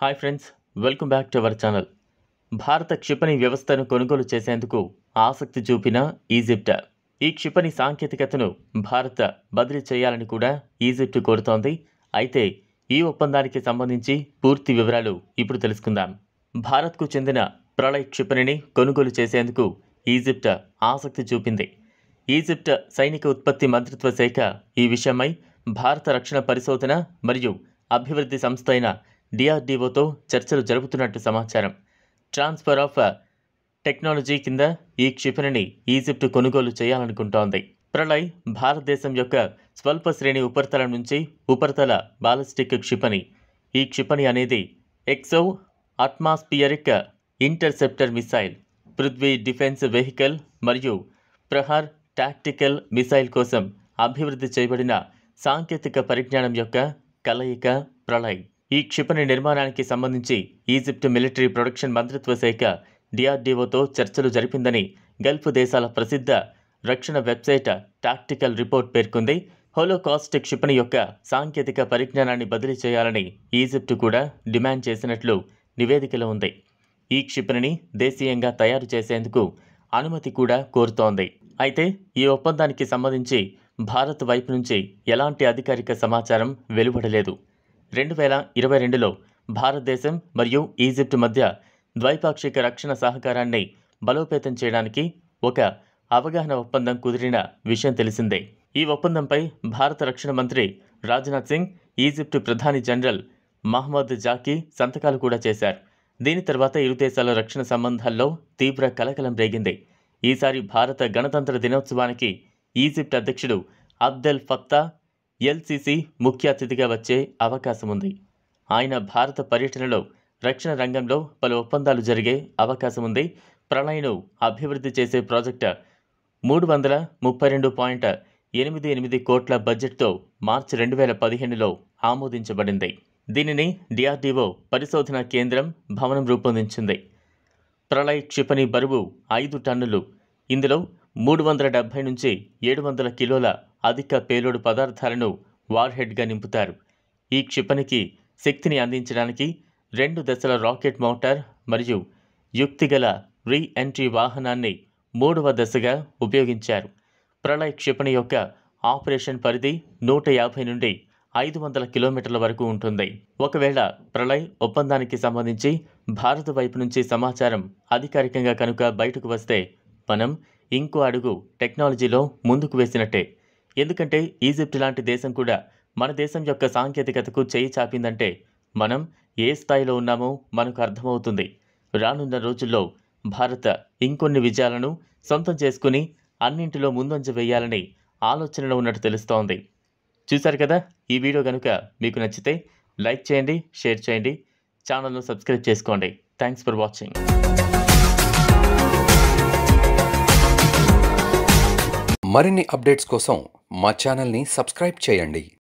hi friends welcome back to our channel భారత క్షిపణి వ్యవస్థను కొనుగోలు చేసేందుకు ఆసక్తి చూపిన ఈజిప్ట్ ఈ క్షిపణి సాంకేతికతను భారత బదిలీ చేయాలని కూడా ఈజిప్ట్ కోరుతోంది అయితే ఈ ఒప్పందానికి సంబంధించి పూర్తి వివరాలు ఇప్పుడు తెలుసుకుందాం భారత్కు చెందిన ప్రళయ్ క్షిపణిని కొనుగోలు చేసేందుకు ఈజిప్ట్ ఆసక్తి చూపింది ఈజిప్ట్ సైనిక ఉత్పత్తి మంత్రిత్వ శాఖ ఈ విషయమై భారత రక్షణ పరిశోధన మరియు అభివృద్ధి సంస్థ అయిన డిఆర్డీఓతో చర్చలు జరుపుతున్నట్టు సమాచారం ట్రాన్స్ఫర్ ఆఫ్ టెక్నాలజీ కింద ఈ క్షిపణిని ఈజిప్ట్ కొనుగోలు చేయాలనుకుంటోంది ప్రళయ్ భారతదేశం యొక్క స్వల్ప శ్రేణి ఉపరితలం నుంచి ఉపరితల బాలిస్టిక్ క్షిపణి ఈ క్షిపణి అనేది exo atmospheric interceptor missile Prithvi defence vehicle మరియు ప్రహార్ టాక్టికల్ మిసైల్ కోసం అభివృద్ధి చేయబడిన సాంకేతిక పరిజ్ఞానం యొక్క కలయిక ప్రళయ్ ఈ క్షిపణి నిర్మాణానికి సంబంధించి ఈజిప్ట్ మిలిటరీ ప్రొడక్షన్ మంత్రిత్వ శాఖ డిఆర్డీఓతో చర్చలు జరిపిందని గల్ఫ్ దేశాల ప్రసిద్ధ రక్షణ వెబ్సైట్ టాక్టికల్ రిపోర్ట్ పేర్కొంది హోలోకాస్ట్ క్షిపణి యొక్క సాంకేతిక పరిజ్ఞానాన్ని బదిలీ చేయాలని ఈజిప్ట్ కూడా డిమాండ్ చేసినట్లు నివేదికలో ఉంది ఈ క్షిపణిని దేశీయంగా తయారు చేసేందుకు అనుమతి కూడా కోరుతోంది అయితే ఈ ఒప్పందానికి సంబంధించి భారత్ వైపు నుంచి ఎలాంటి అధికారిక సమాచారం వెలువడలేదు రెండు వేల ఇరవై రెండులో భారతదేశం మరియు ఈజిప్ట్ మధ్య ద్వైపాక్షిక రక్షణ సహకారాన్ని బలోపేతం చేయడానికి ఒక అవగాహన ఒప్పందం కుదిరిన విషయం తెలిసిందే ఈ ఒప్పందంపై భారత రక్షణ మంత్రి రాజ్నాథ్ సింగ్ ఈజిప్ట్ ప్రధాని జనరల్ మహమ్మద్ జాకీ సంతకాలు కూడా చేశారు దీని తర్వాత ఇరు దేశాల రక్షణ సంబంధాల్లో తీవ్ర కలకలం రేగింది ఈసారి భారత గణతంత్ర దినోత్సవానికి ఈజిప్ట్ అధ్యక్షుడు అబ్దెల్ ఫత్తా ఎల్సిసి ముఖ్య అతిథిగా వచ్చే అవకాశం ఉంది ఆయన భారత పర్యటనలో రక్షణ రంగంలో పలు ఒప్పందాలు జరిగే అవకాశం ఉంది ప్రళయను అభివృద్ధి చేసే ప్రాజెక్టు మూడు వందల ముప్పై రెండు పాయింట్ ఎనిమిది ఎనిమిది కోట్ల బడ్జెట్తో మార్చి రెండు వేల పదిహేనులో ఆమోదించబడింది దీనిని డిఆర్డీఓ పరిశోధన కేంద్రం భవనం రూపొందించింది ప్రళయ్ క్షిపణి బరువు ఐదు టన్నులు ఇందులో మూడు వందల డెబ్బై నుంచి ఏడు వందల కిలోల అధిక పేలోడు పదార్థాలను వార్హెడ్గా నింపుతారు ఈ క్షిపణికి శక్తిని అందించడానికి రెండు దశల రాకెట్ మోటార్ మరియు యుక్తిగల రీ ఎంట్రీ వాహనాన్ని మూడవ దశగా ఉపయోగించారు ప్రళయ్ క్షిపణి యొక్క ఆపరేషన్ పరిధి నూట యాభై నుండి ఐదు వందల కిలోమీటర్ల వరకు ఉంటుంది ఒకవేళ ప్రళయ్ ఒప్పందానికి సంబంధించి భారత వైపు నుంచి సమాచారం అధికారికంగా కనుక బయటకు వస్తే మనం ఇంకో అడుగు టెక్నాలజీలో ముందుకు వేసినట్టే ఎందుకంటే ఈజిప్ట్ లాంటి దేశం కూడా మన దేశం యొక్క సాంకేతికతకు చేయి చాపిందంటే మనం ఏ స్థాయిలో ఉన్నామో మనకు అర్థమవుతుంది రానున్న రోజుల్లో భారత ఇంకొన్ని విజయాలను సొంతం చేసుకుని అన్నింటిలో ముందంజ వేయాలని ఆలోచనలో ఉన్నట్టు తెలుస్తోంది చూశారు కదా ఈ వీడియో కనుక మీకు నచ్చితే లైక్ చేయండి షేర్ చేయండి ఛానల్ను సబ్స్క్రైబ్ చేసుకోండి థ్యాంక్స్ ఫర్ వాచింగ్ మరిన్ని అప్డేట్స్ కోసం మా ఛానల్ని సబ్స్క్రైబ్ చేయండి